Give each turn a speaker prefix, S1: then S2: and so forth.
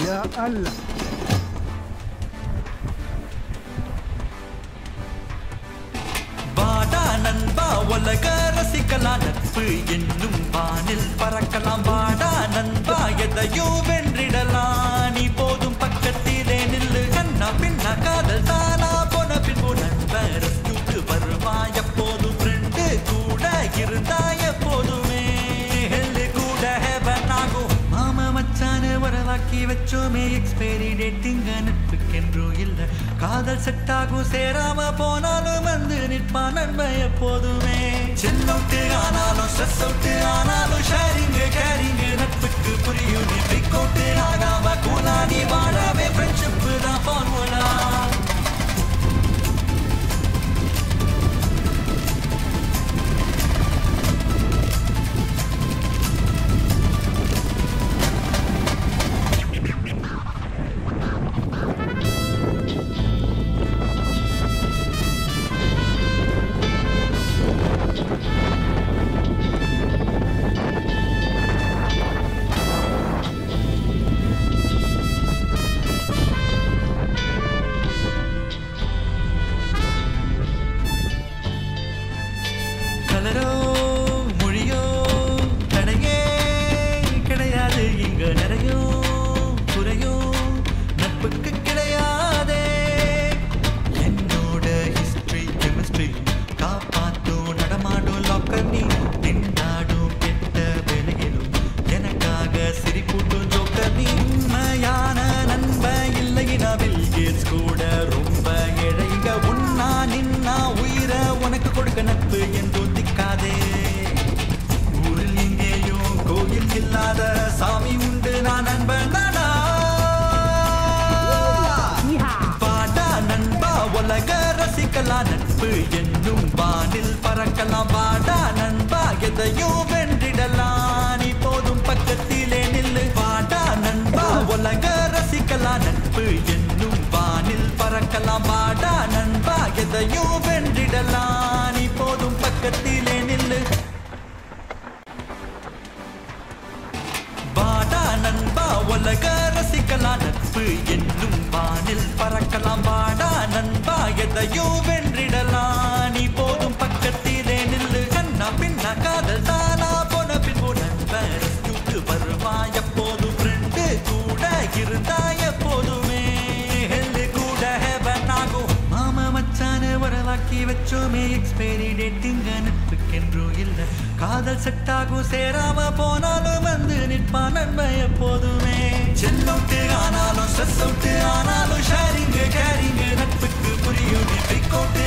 S1: யா அல்லா
S2: வாடா நண்பா உலக ரசிக்கலாம் நட்பு என்னும் வானில் பறக்கலாம் வாடா நண்பா எதையும் வென்றிடலாம் நீ போதும் பக்கத்திலே நில்லு கண்ணா பின்னா காதல் தானா போன பின்பு நண்பர் ரெஸ்கியூக்கு வருவா எப்போதும் ஃப்ரெண்டு கூட இருந்தா எப்போதுமே ஹெல்லு கூட ஹெவன் ஆகும் மாமா மச்சான வரவாக்கி வச்சோமே எக்ஸ்பைரி டேட்டிங்க நட்புக்கென்றோ இல்ல காதல் செட் ஆகும் சேராம போனாலும் வந்து நிற்பான் நன்மை எப்போதுமே சின்ன அவுட்டு ஆனாலும் ஸ்ட்ரெஸ் அவுட்டு ஆனாலும் ஷேரிங் கேரிங் நட்புக்கு புரியும் நீ பிக் அவுட்டு ஆகாம கூலா நீ வாழாமே ஃப்ரெண்ட்ஷிப் தான் ஃபார்முலா கலரோ மொழியோ தடையே கிடையாது இங்க நிறையோ குறையோ நட்புக்கு கிடையாதே என்னோட ஹிஸ்டரி கெமிஸ்ட்ரி காப்பாத்தும் நடமாடும் லாக்கர் நீ திண்டாடும் கெட்ட வேலையிலும் எனக்காக சிரிப்பூட்டும் ஜோக்கர் நீ உண்மையான நண்ப இல்லைனா பில் கேட்ஸ் கூட ரொம்ப இழைங்க உன்னா நின்னா உயிரை உனக்கு கொடுக்க நட்பு என்று திக்காதே ஊரில் எங்கேயும் கோயில் இல்லாத சாமி உண்டு நான் நண்பன் தானா பாடா நண்பா உலக ரசிக்கலாம் நட்பு என்னும் வானில் பறக்கலாம் வாடா நண்பா எதையும் வென்றிடலாம் நீ போதும் பக்கத்திலே நில்லு வாடா நண்பா உலக ரசிக்கலாம் நட்பு என்னும் வானில் பறக்கலாம் வாடா நண்பா எதையும் வென்றிடலாம் நீ போதும் பக்கத்திலே நில்லு வாடா நண்பா உலக ரசிக்கலாம் நட்பு என்னும் வானில் பறக்கலாம் வாடா நண்பா எதையும் வென்றிடலாம் நீ போதும் பக்கத்திலே நில்லு கண்ணா பின்னா காதல் தானா போன பின்பு நண்பர் ரெஸ்கியூக்கு வருவா எப்போதும் ஃப்ரெண்டு கூட இருந்தா எப்போதுமே ஹெல்லு கூட ஹெவன் ஆகும் மாமா மச்சான வரவாக்கி வச்சோமே எக்ஸ்பைரி டேட்டிங்க நட்புக்கென்றோ இல்ல காதல் செட் ஆகும் சேராம போனாலும் வந்து நிற்பான் நன்மை எப்போதுமே சின்ன அவுட்டு ஆனாலும் ஸ்ட்ரெஸ் அவுட்டு ஆனாலும் ஷேரிங் கேரிங் நட்புக்கு புரியும் நீ பிக் அவுட்